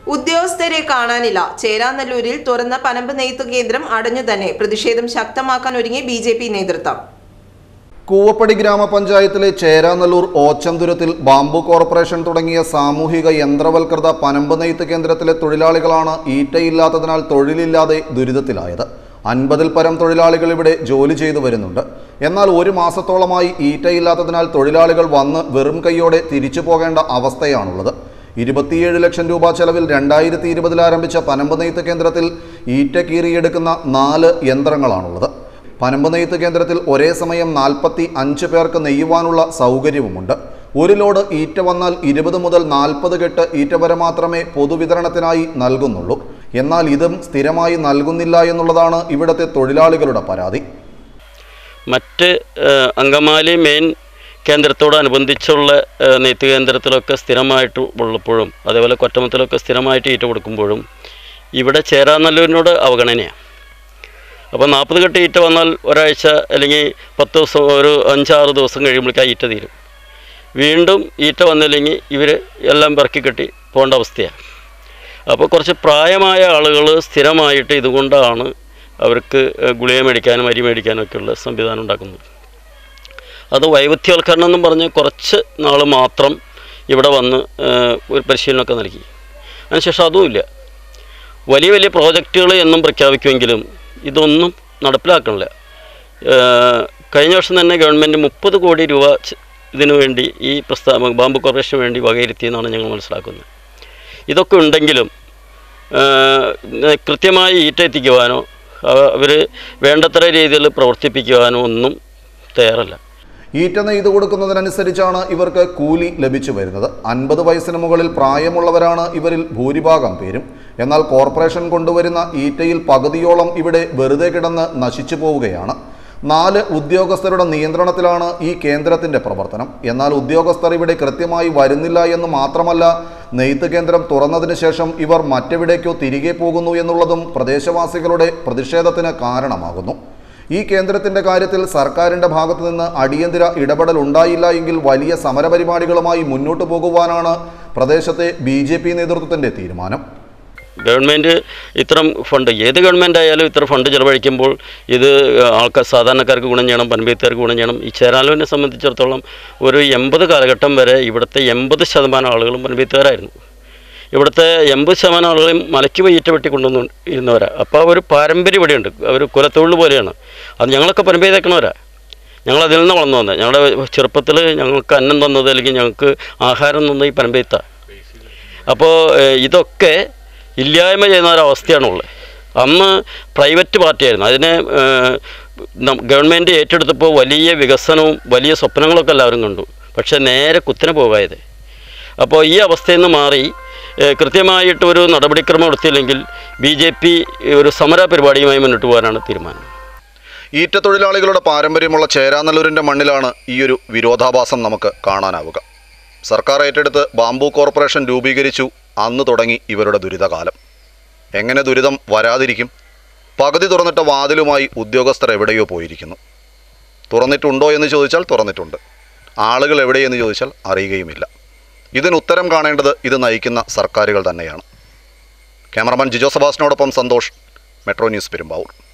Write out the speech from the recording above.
ഉദ്യോഗസ്ഥരെ കാണാനില്ല ചേരാനല്ലൂരിൽ തുറന്ന പനമ്പ് നെയ്ത്ത് കേന്ദ്രം അടഞ്ഞു തന്നെ പ്രതിഷേധം ശക്തമാക്കാൻ ഒരുങ്ങി ബി ജെ പി നേതൃത്വം കൂവപ്പടി ഗ്രാമപഞ്ചായത്തിലെ ചേരാനല്ലൂർ ഓച്ചന്തുരത്തിൽ ബാംബു കോർപ്പറേഷൻ തുടങ്ങിയ സാമൂഹിക യന്ത്രവൽകൃത പനമ്പ് നെയ്ത്ത് കേന്ദ്രത്തിലെ തൊഴിലാളികളാണ് ഈറ്റയില്ലാത്തതിനാൽ തൊഴിലില്ലാതെ ദുരിതത്തിലായത് അൻപതിൽ പരം തൊഴിലാളികൾ ഇവിടെ ജോലി ചെയ്തു വരുന്നുണ്ട് എന്നാൽ ഒരു മാസത്തോളമായി ഈറ്റയില്ലാത്തതിനാൽ തൊഴിലാളികൾ വന്ന് വെറും കൈയോടെ തിരിച്ചു പോകേണ്ട അവസ്ഥയാണുള്ളത് ഇരുപത്തിയേഴ് ലക്ഷം രൂപ ചെലവിൽ രണ്ടായിരത്തി ഇരുപതിൽ ആരംഭിച്ച പനമ്പ് നെയ്ത്ത് കേന്ദ്രത്തിൽ ഈറ്റ കീറിയെടുക്കുന്ന നാല് യന്ത്രങ്ങളാണുള്ളത് പനമ്പ് നെയ്ത്ത് കേന്ദ്രത്തിൽ ഒരേ സമയം നാൽപ്പത്തി അഞ്ച് പേർക്ക് നെയ്യുവാനുള്ള സൗകര്യവുമുണ്ട് ഒരു ലോഡ് ഈറ്റ വന്നാൽ ഇരുപത് മുതൽ നാൽപ്പത് കെട്ട് ഈറ്റ വരെ മാത്രമേ പൊതുവിതരണത്തിനായി നൽകുന്നുള്ളൂ എന്നാൽ ഇതും സ്ഥിരമായി നൽകുന്നില്ല എന്നുള്ളതാണ് ഇവിടുത്തെ തൊഴിലാളികളുടെ പരാതി മറ്റ് ഏഹ്, അങ്കമാലി മെയിൻ കേന്ദ്രത്തോടനുബന്ധിച്ചുള്ള ഏഹ്, നെയ്ത്ത് കേന്ദ്രത്തിലൊക്കെ സ്ഥിരമായിട്ട് ഉള്ളപ്പോഴും അതേപോലെ കൊറ്റമത്തിലൊക്കെ സ്ഥിരമായിട്ട് ഈറ്റ കൊടുക്കുമ്പോഴും ഇവിടെ ചേരാനല്ലൂരിനോട് അവഗണനയാണ് അപ്പോൾ നാൽപ്പത് കെട്ട് ഈറ്റ വന്നാൽ ഒരാഴ്ച അല്ലെങ്കിൽ പത്ത് ദിവസം ഒരു അഞ്ചാറ് ദിവസം കഴിയുമ്പോഴേക്കും ആ ഈറ്റ തീരും വീണ്ടും ഈറ്റ വന്നില്ലെങ്കിൽ ഇവർ എല്ലാം പെറുക്കി കെട്ടി പോകേണ്ട അവസ്ഥയാണ് അപ്പോൾ കുറച്ച് പ്രായമായ ആളുകൾ സ്ഥിരമായിട്ട് ഇതുകൊണ്ടാണ് അവർക്ക് ഏഹ്, ഗുളിക മേടിക്കാനും അരി മേടിക്കാനും ഒക്കെയുള്ള സംവിധാനം ഉണ്ടാക്കുന്നത് അത് വൈവിധ്യവൽക്കരണം എന്നും പറഞ്ഞ് കുറച്ച് നാൾ മാത്രം ഇവിടെ വന്ന് ഏഹ്, ഒരു പരിശീലനമൊക്കെ നൽകി അതിനുശേഷം അതുമില്ല വലിയ വലിയ പ്രോജക്റ്റുകൾ എന്നും പ്രഖ്യാപിക്കുമെങ്കിലും ഇതൊന്നും നടപ്പിലാക്കണില്ല ഏഹ്, കഴിഞ്ഞ വർഷം തന്നെ ഗവൺമെൻറ് മുപ്പത് കോടി രൂപ ച്- ഇതിനു വേണ്ടി ഈ പ്രസ്താവ ബാമ്പു കോർപ്പറേഷന് വേണ്ടി വകയിരുത്തിയെന്നാണ് ഞങ്ങൾ മനസ്സിലാക്കുന്നത് ഇതൊക്കെ ഉണ്ടെങ്കിലും ഏഹ്, കൃത്യമായി ഈറ്റ എത്തിക്കുവാനോ അവർ വേണ്ടത്ര രീതിയിൽ പ്രവർത്തിപ്പിക്കുവാനോ ഒന്നും തയ്യാറല്ല ഈറ്റ നെയ്ത് കൊടുക്കുന്നതിനനുസരിച്ചാണ് ഇവർക്ക് കൂലി ലഭിച്ചു വരുന്നത് അൻപത് വയസ്സിന് മുകളിൽ പ്രായമുള്ളവരാണ് ഇവരിൽ ഭൂരിഭാഗം പേരും എന്നാൽ കോർപ്പറേഷൻ കൊണ്ടുവരുന്ന ഈറ്റയിൽ പകുതിയോളം ഇവിടെ വെറുതെ കിടന്ന് നശിച്ചു പോവുകയാണ് നാല് ഉദ്യോഗസ്ഥരുടെ നിയന്ത്രണത്തിലാണ് ഈ കേന്ദ്രത്തിന്റെ പ്രവർത്തനം എന്നാൽ ഉദ്യോഗസ്ഥർ ഇവിടെ കൃത്യമായി വരുന്നില്ല എന്ന് മാത്രമല്ല നെയ്ത്ത് കേന്ദ്രം തുറന്നതിന് ശേഷം ഇവർ മറ്റെവിടേക്കോ തിരികെ പോകുന്നു എന്നുള്ളതും പ്രദേശവാസികളുടെ പ്രതിഷേധത്തിന് കാരണമാകുന്നു ഈ കേന്ദ്രത്തിന്റെ കാര്യത്തിൽ സർക്കാരിന്റെ ഭാഗത്തു നിന്ന് അടിയന്തര ഇടപെടൽ ഉണ്ടായില്ല എങ്കിൽ വലിയ സമരപരിപാടികളുമായി മുന്നോട്ടു പോകുവാനാണ് പ്രദേശത്തെ ബി നേതൃത്വത്തിന്റെ തീരുമാനം ഗവൺമെൻറ് ഇത്തരം ഫണ്ട് ഏത് ഗവൺമെൻറ് ആയാലും ഇത്ര ഫണ്ട് ചിലവഴിക്കുമ്പോൾ ഇത് ആൾക്കാർ സാധാരണക്കാർക്ക് ഗുണം ചെയ്യണം പൻപേത്തുകാർക്ക് ഗുണം ചെയ്യണം ഈ ചേരാലുവിനെ സംബന്ധിച്ചിടത്തോളം ഒരു എൺപത് കാലഘട്ടം വരെ ഇവിടുത്തെ എൺപത് ശതമാനം ആളുകളും പൻപേത്തുകാരായിരുന്നു ഇവിടുത്തെ എൺപത് ശതമാനം ആളുകളും മലയ്ക്ക് വയ്യറ്റ വെട്ടി കൊണ്ടുവന്നു ഇരുന്നവരാണ് അപ്പോൾ ഒരു പാരമ്പര്യം ഇവിടെയുണ്ട് അവർ കുലത്തൊഴിൽ പോലെയാണ് അത് ഞങ്ങളൊക്കെ പരമ്പരതേക്കണവരാ ഞങ്ങൾ അതിൽ നിന്ന് വളർന്നു വന്നത് ഞങ്ങളുടെ ചെറുപ്പത്തിൽ ഞങ്ങൾക്ക് അന്നം തന്നത് അല്ലെങ്കിൽ ഞങ്ങൾക്ക് ആഹാരം തന്നത് ഈ പരമ്പരത്താണ് അപ്പോൾ ഏഹ്, ഇതൊക്കെ ഇല്ലായ്മ ചെയ്യുന്ന ഒരവസ്ഥയാണുള്ളത് അന്ന് പ്രൈവറ്റ് പാർട്ടിയായിരുന്നു അതിനെ ഏഹ്, നം- ഗവൺമെൻറ് ഏറ്റെടുത്തപ്പോൾ വലിയ വികസനവും വലിയ സ്വപ്നങ്ങളൊക്കെ എല്ലാവരും കണ്ടു പക്ഷേ നേരെ കുത്തിനെ പോകായത് അപ്പോൾ ഈ അവസ്ഥയിൽ നിന്ന് മാറി ഏഹ്, കൃത്യമായിട്ട് ഒരു നടപടിക്രമം എടുത്തില്ലെങ്കിൽ ബി ജെ പി ഒരു സമര പരിപാടിയുമായി മുന്നോട്ട് പോകാനാണ് തീരുമാനം ഈറ്റ തൊഴിലാളികളുടെ പാരമ്പര്യമുള്ള ചേരാനല്ലൂരിന്റെ മണ്ണിലാണ് ഈ ഒരു വിരോധാഭാസം നമുക്ക് കാണാനാവുക സർക്കാർ ഏറ്റെടുത്ത് ബാംബു കോർപ്പറേഷൻ രൂപീകരിച്ചു അന്ന് തുടങ്ങി ഇവരുടെ ദുരിതകാലം എങ്ങനെ ദുരിതം വരാതിരിക്കും പകുതി തുറന്നിട്ട വാതിലുമായി ഉദ്യോഗസ്ഥർ എവിടെയോ പോയിരിക്കുന്നു തുറന്നിട്ടുണ്ടോ എന്ന് ചോദിച്ചാൽ തുറന്നിട്ടുണ്ട് ആളുകൾ എവിടെയെന്ന് ചോദിച്ചാൽ അറിയുകയുമില്ല ഇതിന് ഉത്തരം കാണേണ്ടത് ഇത് നയിക്കുന്ന സർക്കാരുകൾ തന്നെയാണ് ക്യാമറമാൻ ജിജോ സബാസിനോടൊപ്പം സന്തോഷ് മെട്രോ ന്യൂസ് പെരുമ്പാവൂർ